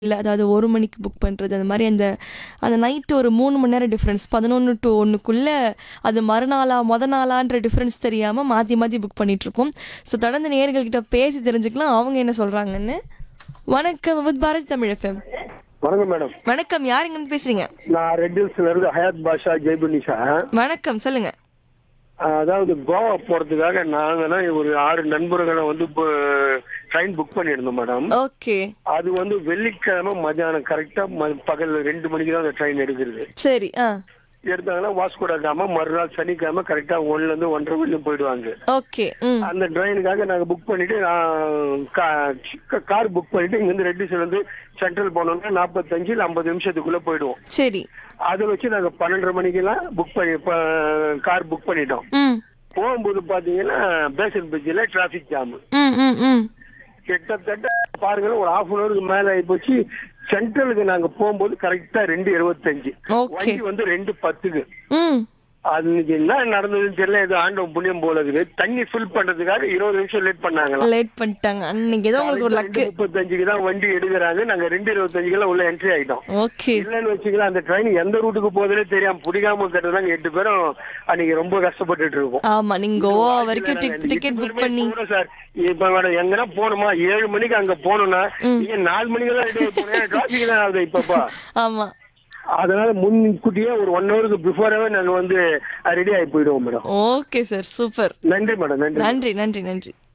இல்ல அதாவது 1 மணிக்கு புக் பண்றது. அந்த மாரி அந்த அந்த நைட் ஒரு 3 மணி நேரம் டிஃபரன்ஸ் 11 டூ 1க்குள்ள அது மறுநாளா, மொத நாளான்ற டிஃபரன்ஸ் தெரியாம மாத்தி மாத்தி புக் பண்ணிட்டுருப்போம். ஸோ தொடர்ந்து நேயர்கள் கிட்ட பேசி தெரிஞ்சுக்கலாம் அவங்க என்ன சொல்றாங்கன்னு. வணக்கம் வித் பாரதி தமிழ் எஃப்எம். வணக்கம் மேடம் வணக்கம் யார் எங்கன்னு பேசுறீங்க? நான் ரெட் ஹில்ஸ்ல இருந்து ஹயாத் பாஷா ஜெய்புனிஷா வணக்கம் சொல்லுங்க. அதாவது கோவா போறதுக்காக நாங்கன்னா ஒரு ஆறு நண்பர்களை வந்து ட்ரெயின் புக் பண்ணியிருந்தோம் மேடம் ஓகே. அது வந்து வெள்ளிக்கிழமை மதியானம் கரெக்டா பகல் ரெண்டு மணிக்கு தான் அந்த ட்ரெயின் எடுக்கிறது சரி. ஆ. எடுத்தாங்கன்னா வாஸ்கோட காம மறுநாள் சனிக்கிழமை கரெக்டா ஒன்னுல இருந்து ஒன்றரை வரையும் போயிடுவாங்க ஓகே. ம். அந்த ட்ரெயினுக்காக நாங்க புக் பண்ணிட்டு கார் புக் பண்ணிட்டு இங்க இருந்து ரெட்டிஸ்ல இருந்து சென்ட்ரல் போனோம்னா நாற்பத்தஞ்சு இல்ல ஐம்பது நிமிஷத்துக்குள்ள போயிடுவோம் சரி. அதை வச்சு நாங்க பன்னெண்டரை மணிக்கெல்லாம் புக் பண்ணி கார் புக் பண்ணிட்டோம் ம். போகும்போது பாத்தீங்கன்னா பேசன் பிரிட்ஜில் டிராபிக் ஜாம் ம் ம் ம். கிட்டத்தட்ட பாருங்க ஒரு ஹாஃப் அன் ஹவருக்கு மேல ஆகி போச்சு சென்ட்ரலுக்கு நாங்க போகும்போது கரெக்டா ரெண்டு இருபத்தஞ்சு ஓகே. வண்டி வந்து ரெண்டு பத்துக்கு ம். அது இன்னைக்கு என்ன நடந்ததுன்னு தெரியல ஏதோ ஆண்டவன் புண்ணியம் போல இருக்குது தண்ணி ஃபில் பண்றதுக்காக இருபது நிமிஷம் லேட் பண்ணாங்களா லேட் பண்ணிட்டாங்க. அன்னைக்கு ஏதோ உங்களுக்கு ஒரு லக்கு. முப்பத்தஞ்சுக்கு தான் வண்டி எடுக்கிறாங்க நாங்க ரெண்டு இருபத்தஞ்சுக்கெல்லாம் உள்ள என்ட்ரி ஆயிட்டோம் ஓகே. இல்லன்னு வச்சுக்கலாம் அந்த ட்ரெயின் எந்த ரூட்டுக்கு போகுதுன்னே தெரியாம பிடிக்காம இருக்கிறதாங்க எட்டு பேரும் அன்னைக்கு ரொம்ப கஷ்டப்பட்டுட்டு இருக்கோம் ஆமா நீங்க கோவா வரைக்கும் டிக்கெட் புக் பண்ணி சார் இப்ப மேடம் எங்கன்னா போகணுமா ஏழு மணிக்கு அங்க போகணும்னா நீங்க நாலு மணிக்கு தான் ரெடி போனேன் டிராபிக் தான் ஆகுது இப்பப்பா ஆமா அதனால முன்கூட்டியே ஒரு ஒன் ஹவருக்கு பிஃபோராவே நாங்க வந்து ரெடி ஆகி போயிடுவோம் மேடம் ஓகே சார் சூப்பர் நன்றி மேடம் நன்றி நன்றி நன்றி நன்றி